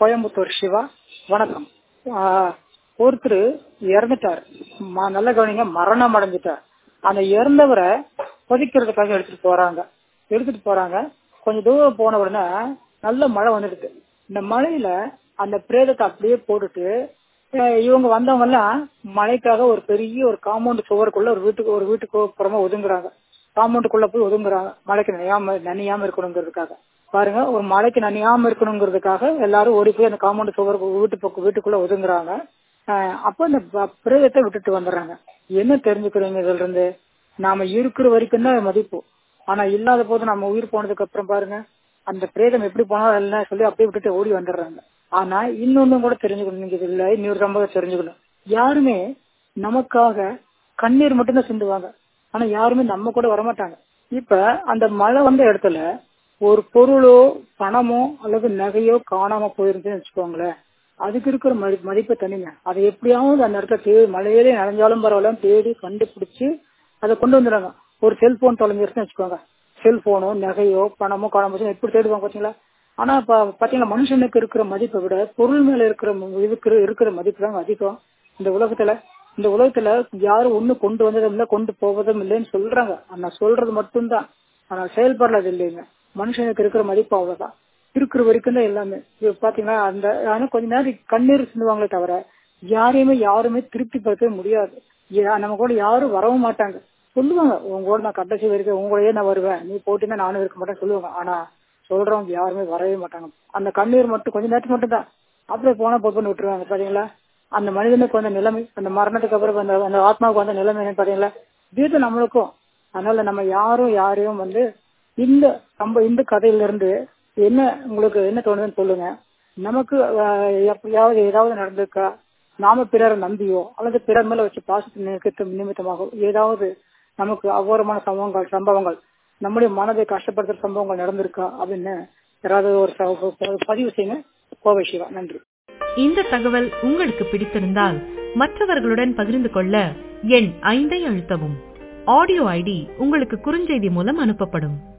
கோயம்புத்தூர் சிவா வணக்கம் ஆஹ் ஒருத்தர் இறந்துட்டார் ம- நல்ல கவனிங்க மரணம் அடைஞ்சிட்டார் அந்த இறந்தவரை புதைக்கிறதுக்காக எடுத்துட்டு போறாங்க எடுத்துட்டு போறாங்க கொஞ்சம் தூரம் போன உடனே நல்ல மழை வந்துடுது இந்த மழையில அந்த பிரேதத்தை அப்படியே போட்டுட்டு அஹ் இவங்க வந்தவங்க எல்லாம் மழைக்காக ஒரு பெரிய ஒரு காம்பவுண்ட் சுவருக்குள்ள ஒரு வீட்டுக்கு ஒரு வீட்டுக்கு புறமா ஒதுங்குறாங்க காம்பவுண்டுக்குள்ள போய் ஒதுங்குறாங்க மழைக்கு நனையாம நனையாம இருக்கணுங்கிறதுக்காக பாருங்க ஒரு மழைக்கு நனையாம இருக்கணுங்கிறதுக்காக எல்லாரும் ஓடி போய் அந்த காம்பவுண்ட் சுவருக்கு வீட்டு பக்கம் வீட்டுக்குள்ள ஒதுங்குறாங்க அஹ் அப்ப அந்த ப- பிரேதத்தை விட்டுட்டு வந்துடுறாங்க என்ன தெரிஞ்சுக்கிறீங்க இதுல இருந்து நாம இருக்கிற வரைக்கும் தான் மதிப்பு ஆனா இல்லாத போது நம்ம உயிர் போனதுக்கு அப்புறம் பாருங்க அந்த பிரேதம் எப்படி போனாலும் எல்லாம் சொல்லி அப்படியே விட்டுட்டு ஓடி வந்துடுறாங்க ஆனா இன்னொன்னும் கூட தெரிஞ்சுக்கணும் நீங்க இதுல இன்னொரு சம்பவம் தெரிஞ்சுக்கணும் யாருமே நமக்காக கண்ணீர் மட்டும்தான் சிந்துவாங்க ஆனா யாருமே நம்ம கூட வரமாட்டாங்க இப்ப அந்த மழை வந்த இடத்துல ஒரு பொருளோ பணமோ அல்லது நகையோ காணாம போயிருந்துன்னு வச்சுக்கோங்களேன் அதுக்கு இருக்கிற மதி மதிப்பை தனிங்க அதை எப்படியாவது அந்த இடத்துல தேடி மழையிலே நனைஞ்சாலும் பரவாயில்ல தேடி கண்டுபிடிச்சு அதை கொண்டு வந்துடுறாங்க ஒரு செல்போன் தொலைஞ்சிருச்சுன்னு வச்சுக்கோங்க செல்போனோ நகையோ பணமோ காணாம போச்சுன்னா எப்படி தேடுவாங்க பாத்தீங்களா ஆனா இப்ப பாத்தீங்களா மனுஷனுக்கு இருக்கிற மதிப்பை விட பொருள் மேல இருக்கிற ம- இருக்கிற இருக்கிற மதிப்பு தான் அதிகம் இந்த உலகத்துல இந்த உலகத்துல யாரும் ஒண்ணு கொண்டு வந்ததும் இல்ல கொண்டு போவதும் இல்லைன்னு சொல்றாங்க ஆனா சொல்றது மட்டும்தான் ஆனா செயல்படுறது இல்லைங்க மனுஷனுக்கு இருக்கிற மதிப்பு அவ்வளவுதான் இருக்கிற வரைக்கும் தான் எல்லாமே இப்ப பாத்தீங்கன்னா அந்த ஆனா கொஞ்ச நேரம் கண்ணீர் சிந்துவாங்களே தவிர யாரையுமே யாருமே திருப்திப்படுத்தவே முடியாது ஏ- நம்ம கூட யாரும் வரவும் மாட்டாங்க சொல்லுவாங்க உங்க கூட நான் கடைசி வரைக்கும் உங்க கூடயே நான் வருவேன் நீ போட்டினா நானும் இருக்க மாட்டேன் சொல்லுவாங்க ஆனா சொல்றவங்க யாருமே வரவே மாட்டாங்க அந்த கண்ணீர் மட்டும் கொஞ்ச நேரத்துக்கு மட்டும் தான் அப்படியே போனா போட்டு விட்டுருவாங்க பாத்தீங்களா அந்த மனிதனுக்கு வந்த நிலைமை அந்த மரணத்துக்கு அப்புறம் அந்த அந்த ஆத்மாவுக்கு வந்த நிலைமை என்ன பாத்தீங்களா இது நம்மளுக்கும் அதனால நம்ம யாரும் யாரையும் வந்து இந்த நம்ம இந்த கதையில இருந்து என்ன உங்களுக்கு என்ன தோணுதுன்னு சொல்லுங்க நமக்கு அஹ், எப்படியாவது ஏதாவது நடந்திருக்கா நாம பிறரை நம்பியோ அல்லது பிறர் மேல வச்சு பாசத்தை நிமித்த நிமித்தமாக ஏதாவது நமக்கு அகோரமான சம்பவங்கள் சம்பவங்கள் நம்முடைய மனதை கஷ்டப்படுத்துற சம்பவங்கள் நடந்திருக்கா அப்படின்னு யாராவது ஒரு ச- பதிவு செய்யுங்க கோவை சிவா நன்றி இந்த தகவல் உங்களுக்கு பிடித்திருந்தால் மற்றவர்களுடன் பகிர்ந்து கொள்ள எண் ஐந்தை அழுத்தவும் ஆடியோ ஐடி உங்களுக்கு குறுஞ்செய்தி மூலம் அனுப்பப்படும்